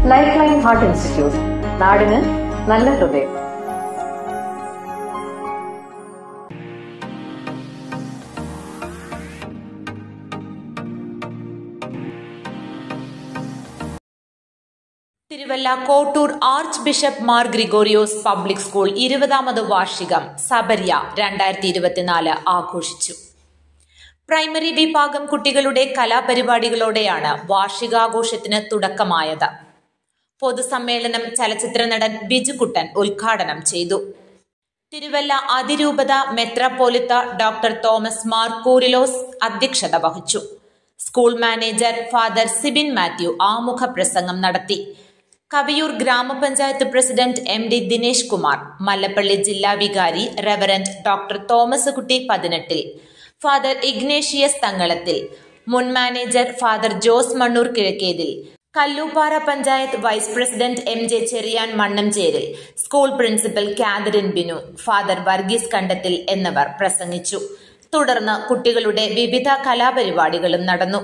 life line heart institute നാടിന് നല്ല ഹൃദയം Thiruvalla Kottoor archbishop Mar Gregorios public school ഇരുപതാമത് വാർഷികം സബര്യ രണ്ടായിരത്തി ഇരുപത്തിനാല് ആഘോഷിച്ചു പ്രൈമറി വിഭാഗം കുട്ടികളുടെ കലാപരിപാടികളോടെയാണ് വാർഷികാഘോഷത്തിന് തുടക്കമായത് പൊതുസമ്മേളനം ചലച്ചിത്ര നടൻ ബിജുകുട്ടൻ ഉദ്ഘാടനം ചെയ്തു തിരുവല്ല അതിരൂപത മെത്രാപ്പോലിത്ത ഡോക്ടർ തോമസ് മാർ കൂരിലോസ് അധ്യക്ഷത വഹിച്ചു school manager father Sibin Mathew ആമുഖ പ്രസംഗം നടത്തി കവിയൂർ ഗ്രാമപഞ്ചായത്ത് president M D Dinesh Kumar Mallappally ജില്ലാ വികാരി റെവറന്റ് ഡോക്ടർ തോമസ് കുട്ടി പതിനെട്ടിൽ ഫാദർ ഇഗ്നേഷ്യസ് തങ്ങളത്തിൽ മുൻ manager father Jose Mannoor Kizhakkethil Kallooppara panchayat vice president M J Cherian Mannamcheril school principal Catherine Binu father Varghese Kandathil എന്നിവർ പ്രസംഗിച്ചു തുടർന്ന് കുട്ടികളുടെ വിവിധ കലാപരിപാടികളും നടന്നു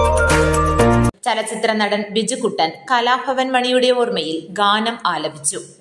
ചലച്ചിത്ര നടൻ ബിജുകുട്ടൻ കലാഭവൻ മണിയുടെ ഓർമ്മയിൽ ഗാനം ആലപിച്ചു